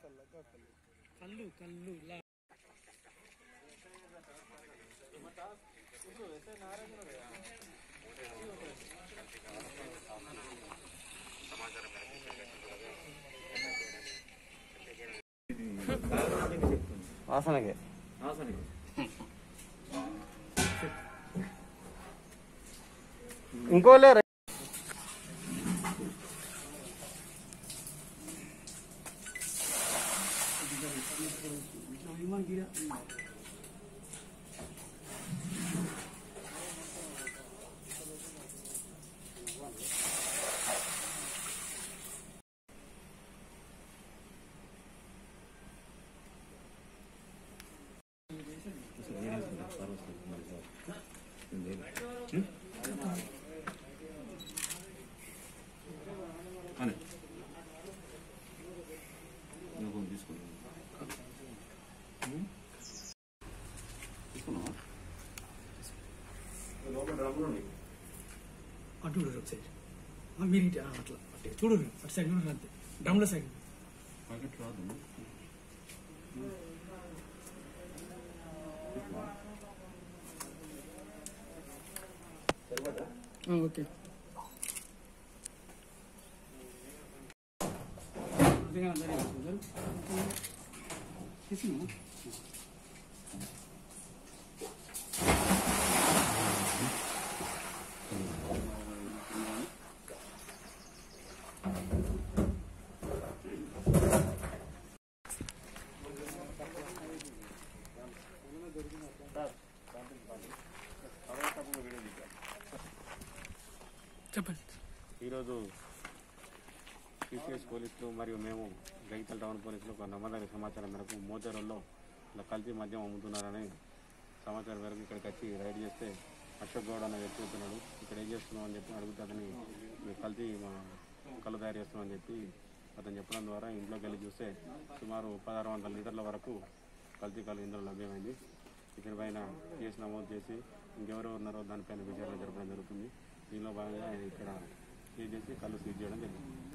కళ్ళు కళ్ళు లా వాసనకే ఇంకోలే అని నువ్వు తీసుకున్నావు తీసుకున్నావా అటు చూడరు ఒకసారి ఆ, మీరు ఇటు, ఆ, అట్లా అట్టే చూడరు అటు సైడ్ చూడరు అంతే డ్రమ్ల సైడ్ ప్యాకెట్ రాదు ఓకే తీసుకున్నా చెప్పండి ఈరోజు సిసిఎస్ పోలీసులు మరియు మేము జగిత్యాల టౌన్ పోలీసులు ఒక నమ్మదగిన సమాచారం మేరకు మోతేరులో ఇలా కల్తీ మద్యం అమ్ముతున్నారని సమాచారం మేరకు ఇక్కడికి వచ్చి రైడ్ చేస్తే అశోక్ గౌడ్ అనే వ్యక్తి వస్తున్నాడు ఇక్కడ ఏం చేస్తున్నావు అని చెప్పి అడిగితే అతని "మేము కల్తీ మా కళ్ళు తయారు చేస్తున్నాం అని చెప్పి అతను చెప్పడం ద్వారా ఇంట్లోకి వెళ్ళి చూస్తే సుమారు పదహారు వందల లీటర్ల వరకు కల్తీ కళ్ళు ఇందులో లభ్యమైంది ఇతనిపైన కేసు నమోదు చేసి ఇంకెవరెవరు ఉన్నారో దానిపైన విచారణ జరపడం జరుగుతుంది దీనిలో భాగంగా ఇక్కడ సీజ్ చేసి కళ్ళు సీజ్ చేయడం జరిగింది